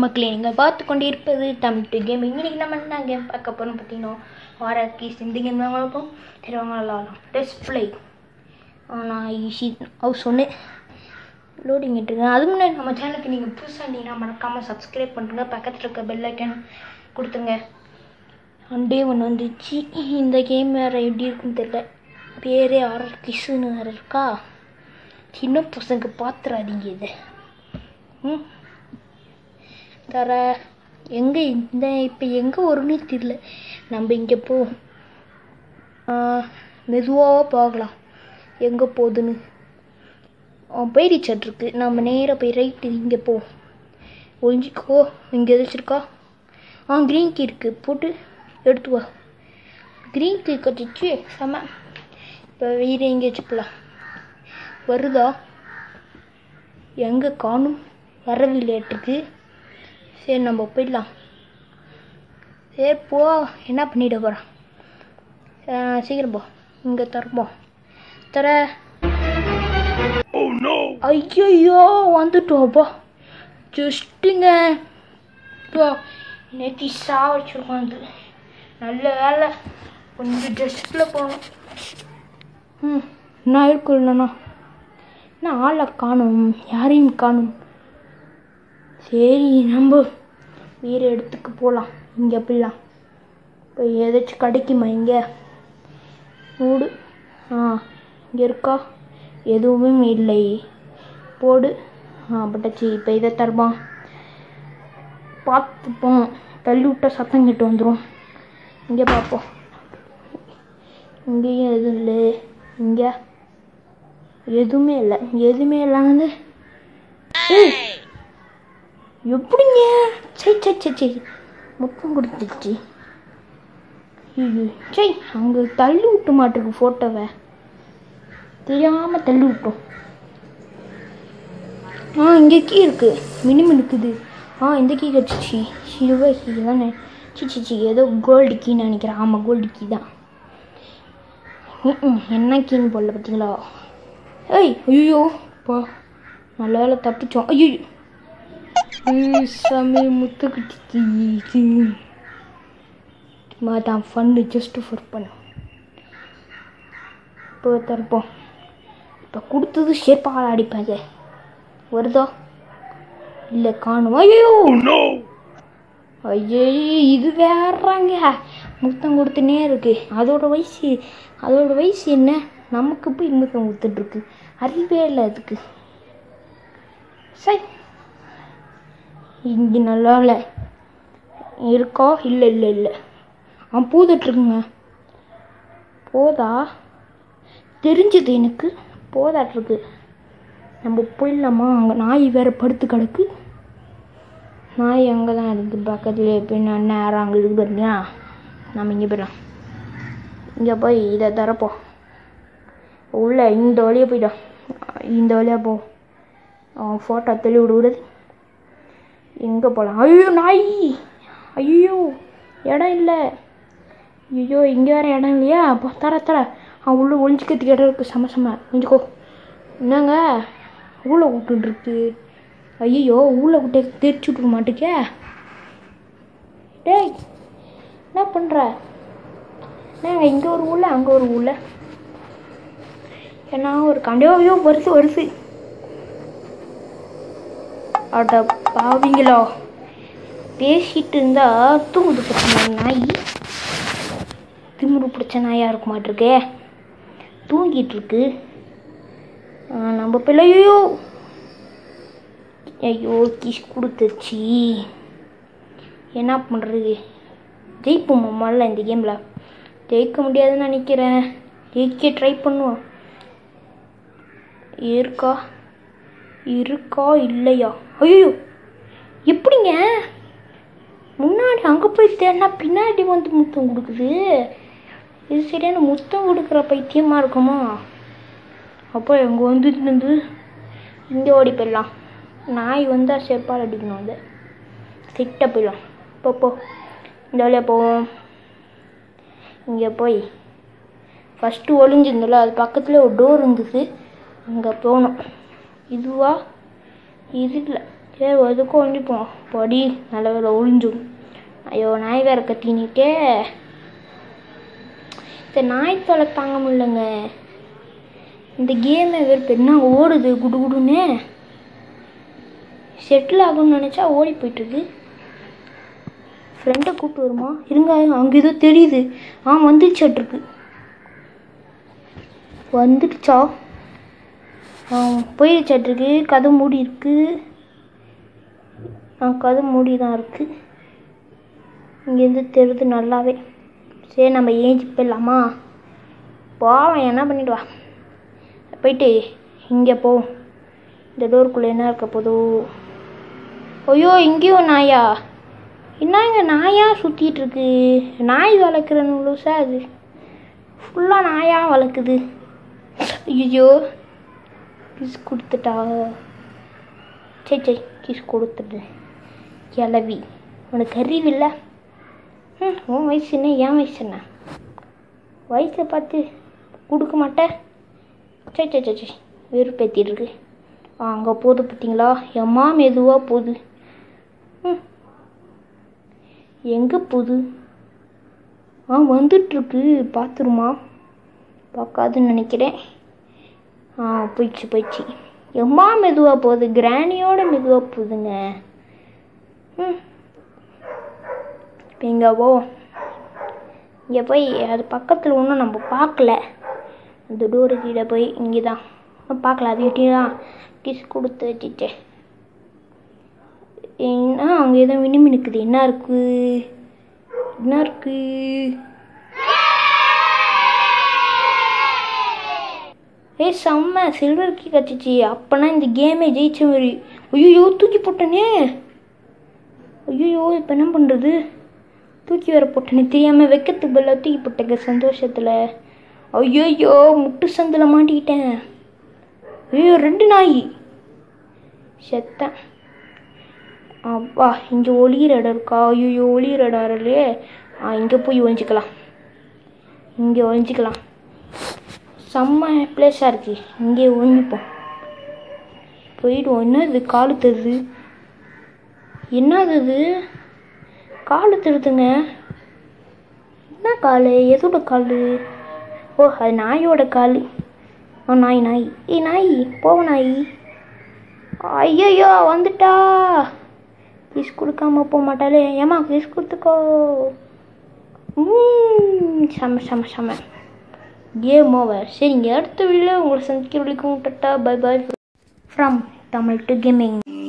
மக்களே நீங்கள் பார்த்து கொண்டு இருப்பது தமிழ் டு கேம் இன்னைக்கு நம்ம என்ன கேம் பார்க்க போகிறோம் பார்த்தீங்கன்னா ஆர்ஆர் கீஸ் இந்த கேம் தான் பார்ப்போம் சரி வாங்க விளாடலாம் டெஸ்ட் ப்ளே நான் ஈஸி ஹவுஸ் ஒன்று லோடிங் இருக்கேன் அதுக்கு முன்னாடி நம்ம சேனலுக்கு நீங்கள் புதுசாக இருந்தீங்கன்னா மறக்காமல் சப்ஸ்கிரைப் பண்ணுங்க பக்கத்தில் இருக்க பெல் ஐக்கன் கொடுத்துங்க அண்டே ஒன்று வந்துச்சு இந்த கேம் வேறு எப்படி இருக்குன்னு தெரியல பேரே ஆர்ஆர் கிஸ்ஸுன்னு வேறு இருக்கா சின்ன பசங்க பார்த்துறாதீங்க இதை ம் தர எங்கே இந்த இப்போ எங்கே வரும்னே தெரியல நம்ம இங்கே போ மெதுவாக பார்க்கலாம் எங்கே போகுதுன்னு போயிடுச்சாட் இருக்கு நம்ம நேராக போய் ரைட்டு இங்கே போ ஒழிஞ்சிக்கோ இங்கே எதாச்சும் இருக்கா ஆ க்ரீன் கீ இருக்குது போட்டு எடுத்து வா க்ரீன் கீ கட்டிச்சு செம இப்போ வேறு எங்கேயாச்சும் போகலாம் வருதா எங்கே காணும் வரவில்லையாட்டிருக்கு சரி நம்ம போயிடலாம் சரி போ என்ன பண்ணிட போகிறான் சீக்கிரம் போ இங்கே தரப்போம் தர ஐயோ வந்துட்டோப்பா ஜஸ்ட்டுங்க நேற்று சாவச்சிருக்கோம் அது நல்ல வேலை கொஞ்சம் ஜஸ்ட்டில் போகணும் ம் நான் இருக்கும் இல்லைண்ணா என்ன ஆளை காணும் யாரையும் காணும் சரி நம்ம வேறு இடத்துக்கு போகலாம் இங்கே போயிடலாம் இப்போ ஏதாச்சும் கிடைக்குமா இங்கே மூடு ஆ இங்கே இருக்கா எதுவுமே இல்லை போடு ஆ பட்டாச்சு இப்போ இதை தருவான் பார்த்துப்போம் தள்ளி விட்டா சத்தம் கிட்ட வந்துடும் இங்கே பார்ப்போம் இங்கேயும் எதுவும் இல்லை இங்கே எதுவுமே இல்லை எதுவுமே இல்லாத ஏய் எப்படிங்க சரி சரி சரி சரி முத்தம் கொடுத்துச்சு ஐயோ சரி அங்கே தள்ளி விட்டு மாட்டிருக்கு ஃபோட்டோவை தெரியாமல் தள்ளி விட்டோம் ஆ இங்கே கீ இருக்கு மினிமம் இருக்குது ஆ இந்த கீ கிடச்சிச்சு சில்வர் கீ தானே சி சி சி ஏதோ கோல்டு கீன்னு நினைக்கிறேன் ஆமாம் கோல்டு கீ தான் ம் என்ன கீன்னு போடல பார்த்தீங்களா ஏய் ஐயோ பா நல்ல வேலை தப்பிச்சோம் ஐயோ சாமி முத்து கட்டிச்சு சும்மா தான் ஃபன்னு ஜஸ்ட் ஃபர் பண்ண இப்போ தரப்போம் இப்போ கொடுத்தது ஷேப்பாக அடிப்பாங்க வருதா இல்லை காணும் ஐயோ ஐயோ இது வேறாங்க முத்தம் கொடுத்துனே இருக்கு அதோட வயசு அதோட வயசு என்ன நமக்கு போய் முத்தம் கொடுத்துட்ருக்கு அறிவே இல்லை அதுக்கு சரி இங்கே நல்லா இல்லை இருக்கா இல்லை இல்லை இல்லை ஆ பூதட்டுருக்குங்க போதா தெரிஞ்சது எனக்கு போதாட்டிருக்கு நம்ம போயிடலாமா அங்கே நாய் வேறு படுத்து கிடக்கு நாய் அங்கே தான் இருக்குது பக்கத்துலேயே பின்ன நேரம் அங்கே இருக்குது பாருங்க நம்ம இங்கே போயிடலாம் இங்கே போய் இதை தரப்போம் உள்ளே இந்த வழியாக போயிட்டோம் இந்த வழியாக போ அவன் ஃபோட்டோ தெளி விடுறது எங்கே போகலாம் ஐயோ நாய் ஐயோ இடம் இல்லை ஐயோ இங்கே வேறு இடம் இல்லையா அப்போ தர தர அவன் உள்ளே ஒழிஞ்சிக்கிறதுக்கு இடம் இருக்குது செம செம ஒழிஞ்சிக்கோ என்னங்க ஊழ விட்டுருக்கு ஐயோ ஊழ விட்டு தெரிச்சு விட்ருக்க மாட்டேக்கே டேய் என்ன பண்ணுற என்னங்க இங்கே ஒரு ஊழ அங்கே ஒரு ஊழ ஏன்னா ஒரு கண்டியோ ஐயோ வருது வருது அட பாவிங்களோ பேசிட்டு இருந்தா தூங்குது பிரச்சனை நாய் திமுரு பிடிச்ச நாயாக இருக்க மாட்டிருக்கே தூங்கிட்டு இருக்கு நம்ம பிள்ளையோ ஐயோ கிஸ் கொடுத்துச்சு என்ன பண்ணுறது ஜெயிப்போம் முதல்ல இந்த கேமில் ஜெயிக்க முடியாதுன்னு நினைக்கிறேன் ஜெயிக்க ட்ரை பண்ணுவோம் இருக்கா இருக்கா இல்லையா ஐயோ எப்படிங்க முன்னாடி அங்கே போய் தேடினா பின்னாடி வந்து முத்தம் கொடுக்குது இது சரியான முத்தம் கொடுக்குற பைத்தியமாக இருக்குமா அப்போ எங்கே வந்து இருந்து இங்கே ஓடி போயிடலாம் நாய் வந்தால் செப்பால் அடிக்கணும் அதை கிட்ட போயிடலாம் போ போ இந்த வழியாக போவோம் இங்கே போய் ஃபஸ்ட்டு ஒளிஞ்சிருந்தல அது பக்கத்தில் ஒரு டோர் இருந்துச்சு அங்கே போகணும் இதுவா இது இல்லை சரி எதுக்கும் ஒழிஞ்சுப்போம் படி நல்ல வேலை ஒழிஞ்சும் ஐயோ நாய் வேற கத்தினிட்டே இந்த நாய் தொலை தாங்க முடியலங்க இந்த கேமை வேறு என்ன ஓடுது குடு குடுன்னு செட்டில் ஆகும்னு நினச்சா ஓடி போயிட்டுருக்கு ஃப்ரெண்டை கூப்பிட்டு வருமா இருங்க அங்கே ஏதோ தெரியுது ஆ வந்துடுச்சாட்ருக்கு வந்துடுச்சா ஆ போயிடுச்சாட்ருக்கு கதை மூடி இருக்கு ஆ கதை மூடி தான் இருக்கு இங்கேருந்து தெரியுது நல்லாவே சரி நம்ம ஏஞ்சி போயிடலாமா போவன் என்ன பண்ணிட்டு வா போயிட்டு இங்கே போ இந்த டோருக்குள்ளே என்ன இருக்க போதோ ஐயோ இங்கேயும் நாயா என்ன இங்கே நாயா சுற்றிட்டு இருக்கு நாய் வளர்க்குறன்னு சார் அது ஃபுல்லாக நாயா வளர்க்குது ஐயோ கிஸ் கொடுத்துட்டா சரி சரி கிஸ் கொடுத்துடு கிளவி உனக்கு அறிவில்லை ம் உன் வயசு என்ன என் வயசு என்ன வயசை பார்த்து கொடுக்க மாட்டேன் சரி சரி சரி சரி வெறுப்பேத்திட்டு இருக்கு ஆ அங்கே போகுது பார்த்தீங்களா எம்மா மெதுவாக போகுது ம் எங்கே போகுது ஆ வந்துட்டுருக்கு பார்த்துருமா பார்க்காதுன்னு நினைக்கிறேன் ஆ போயிடுச்சு போயிடுச்சு எம்மா மெதுவாக போகுது கிராணியோட மெதுவாக போகுதுங்க ம் இப்போ இங்கே போ இங்கே போய் அது பக்கத்தில் ஒன்றும் நம்ம பார்க்கல அந்த டோரு கீழே போய் இங்கே தான் பார்க்கல அது தான் கிஸ் கொடுத்து வச்சுட்டேன் என்ன அங்கே ஏதோ மினுமினுக்குது என்ன இருக்கு என்ன இருக்கு ஏய் செம்ம சில்வர் கீ கச்சிச்சு அப்போனா இந்த கேமே ஜெயிச்ச மாதிரி ஐயோ தூக்கி போட்டனே ஐயோ இப்போ என்ன பண்ணுறது தூக்கி வர போட்டேனே தெரியாமல் வைக்கிறதுக்கு பதிலாக தூக்கி போட்டேங்க சந்தோஷத்தில் ஐயோயோ முட்டு சந்தில் மாட்டிக்கிட்டேன் ஐயோ ரெண்டு நாய் செத்தேன் அப்பா இங்கே ஒளியிற இடம் இருக்கா ஐயோ ஒளியிற இடம் இல்லையே ஆ இங்கே போய் ஒழிஞ்சிக்கலாம் இங்கே ஒழிஞ்சிக்கலாம் செம்ம பிளேஸாக இருக்கு இங்கே ஒழிஞ்சிப்போம் போயிடுவோம் என்ன இது காலு தருது என்னது இது காலு தருதுங்க என்ன கால் எதோட கால் ஓ அது நாயோட கால் ஆ நாய் நாய் ஏய் நாய் போவ நாய் ஐயோ வந்துட்டா கிஸ் கொடுக்காம போக மாட்டாளே ஏமா கிஸ் கொடுத்துக்கோ ம், செம செம செம கேம் ஓவர் சரிங்க அடுத்த வீடியோவில் உங்களை சந்திக்கிற வரைக்கும் டட்டா bye bye from Tamil to gaming